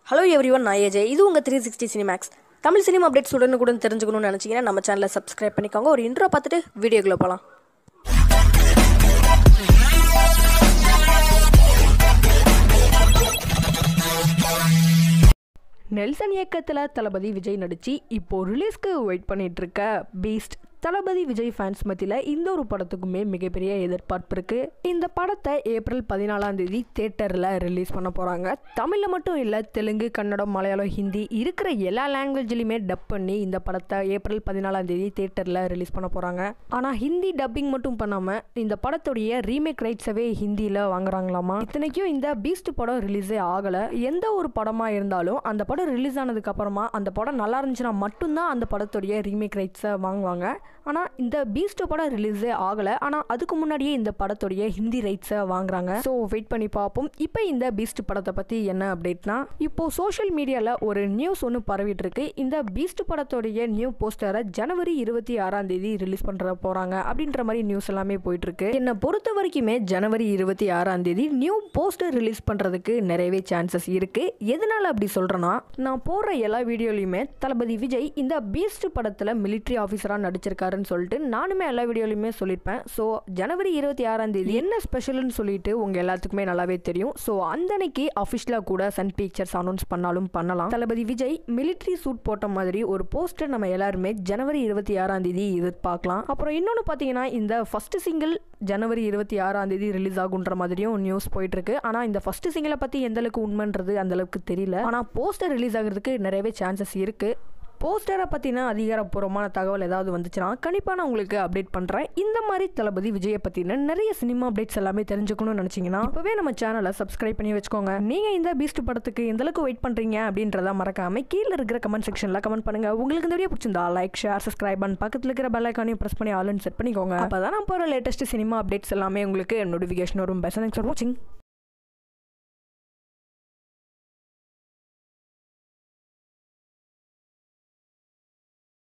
hello everyone நான் AJ இது உங்கள் three sixty Cinemax Tamil cinema updates உடனுக்குடன் தெரிஞ்சுக்கணும்னு நினச்சிங்கன்னா நம்ம சேனலை சப்ஸ்கிரைப் பண்ணிக்கோங்க ஒரு இன்ட்ரோ பார்த்துட்டு வீடியோக்குள்ளே போகலாம் நெல்சன் இயக்கத்தில் தளபதி விஜய் நடித்து இப்போ ரிலீஸ்க்கு வெயிட் பண்ணிட்டு இருக்க பீஸ்ட் தளபதி விஜய் ஃபேன்ஸ் மத்தியில் இந்த ஒரு படத்துக்குமே மிகப்பெரிய எதிர்பார்ப்பு இருக்கு இந்த படத்தை ஏப்ரல் பதினாலாம் தேதி தேட்டரில் ரிலீஸ் பண்ண போகிறாங்க தமிழில் மட்டும் இல்லை தெலுங்கு கன்னடம் மலையாளம் ஹிந்தி இருக்கிற எல்லா லாங்குவேஜ்லையுமே டப் பண்ணி இந்த படத்தை ஏப்ரல் பதினாலாம் தேதி தேட்டரில் ரிலீஸ் பண்ண போகிறாங்க ஆனால் ஹிந்தி டப்பிங் மட்டும் பண்ணாமல் இந்த படத்துடைய ரீமேக் ரைட்ஸவே ஹிந்தியில் வாங்குறாங்களாமா இத்தனைக்கும் இந்த பீஸ்ட் படம் ரிலீஸே ஆகலை எந்த ஒரு படமாக இருந்தாலும் அந்த படம் ரிலீஸ் ஆனதுக்கு அப்புறமா அந்த படம் நல்லா இருந்துச்சுன்னா மட்டும்தான் அந்த படத்துடைய ரீமேக் ரைட்ஸை வாங்குவாங்க ஆனால் இந்த பீஸ்ட் படம் ரிலீஸே ஆகலை ஆனால் அதுக்கு முன்னாடியே இந்த படத்துடைய ஹிந்தி ரைட்ஸை வாங்குறாங்க ஸோ வெயிட் பண்ணி பார்ப்போம் இப்போ இந்த பீஸ்ட் படத்தை பற்றி என்ன அப்டேட்னா இப்போ சோஷியல் மீடியாவில் ஒரு நியூஸ் ஒன்று பரவிட்டு இருக்கு இந்த பீஸ்ட் படத்துடைய நியூ போஸ்டரை ஜனவரி இருபத்தி ஆறாம் தேதி ரிலீஸ் பண்ணுற போகிறாங்க அப்படின்ற மாதிரி நியூஸ் எல்லாமே போயிட்டு இருக்கு என்னை பொறுத்த வரைக்குமே ஜனவரி இருபத்தி ஆறாம் தேதி நியூ போஸ்டர் ரிலீஸ் பண்ணுறதுக்கு நிறையவே சான்சஸ் இருக்கு எதனால அப்படி சொல்கிறேன்னா நான் போடுற எல்லா வீடியோலையுமே தளபதி விஜய் இந்த பீஸ்ட் படத்தில் மிலிட்ரி ஆஃபீஸராக நடிச்சிருக்காருன்னு சொல்லிட்டு நானுமே எல்லா வீடியோலையுமே சொல்லியிருப்பேன் ஸோ ஜனவரி இருபத்தி ஆறாம் தேதி என்ன ஸ்பெஷல்னு சொல்லிட்டு உங்கள் எல்லாத்துக்குமே நல்லாவே தெரியும் ஸோ அந்த அன்னைக்கு அஃபிஷியலாக கூட சன் பிக்சர்ஸ் அனௌன்ஸ் பண்ணாலும் பண்ணலாம் தளபதி விஜய் மிலிட்ரி சூட் போட்ட மாதிரி ஒரு போஸ்டர் நம்ம எல்லாருமே ஜனவரி இருபத்தி ஆறாம் தேதி எதிர்பார்க்கலாம் அப்புறம் இன்னொன்று பார்த்தீங்கன்னா இந்த ஃபர்ஸ்ட் சிங்கிள் ஜனவரி இருபத்தி ஆறாம் தேதி ரிலீஸ் ஆகுன்ற மாதிரியும் நியூஸ் போயிட்டு இருக்கு ஆனால் இந்த ஃபர்ஸ்ட் சிங்கிளை பற்றி எந்த அளவுக்கு உண்மைன்றது அந்த அளவுக்கு தெரியல ஆனால் போஸ்டர் ரிலீஸ் ஆகிறதுக்கு நிறையவே சான்சஸ் இருக்கு போஸ்டரை பற்றின அதிகாரப்பூர்வமான தகவல் ஏதாவது வந்துச்சுன்னா கண்டிப்பாக நான் உங்களுக்கு அப்டேட் பண்ணுறேன் இந்த மாதிரி தளபதி விஜயை பற்றின நிறைய சினிமா அப்டேட்ஸ் எல்லாமே தெரிஞ்சுக்கணும்னு நினச்சிங்கன்னா இப்போவே நம்ம சேனலை சப்ஸ்கிரைப் பண்ணி வச்சுக்கோங்க நீங்கள் இந்த பீஸ்ட் படத்துக்கு எந்த அளவுக்கு வெயிட் பண்ணுறீங்க அப்படின்றத மறக்காம கீழே இருக்கிற கமெண்ட் செக்ஷனில் கமெண்ட் பண்ணுங்க உங்களுக்கு இந்த வீடியோ பிடிச்சிருந்தா லைக் ஷேர் சப்ஸ்கிரைப் பண்ணி பக்கத்தில் இருக்கிற பெல் ஐக்கானையும் ப்ரெஸ் பண்ணி ஆல்னு செட் பண்ணிக்கோங்க அப்போ தான் நான் போகிற லேட்டஸ்ட் சினிமா அப்டேட்ஸ் எல்லாமே உங்களுக்கு நோட்டிஃபிகேஷன் வரும் பெஸ்ட் தேங்க்ஸ் ஃபார் வாட்சிங்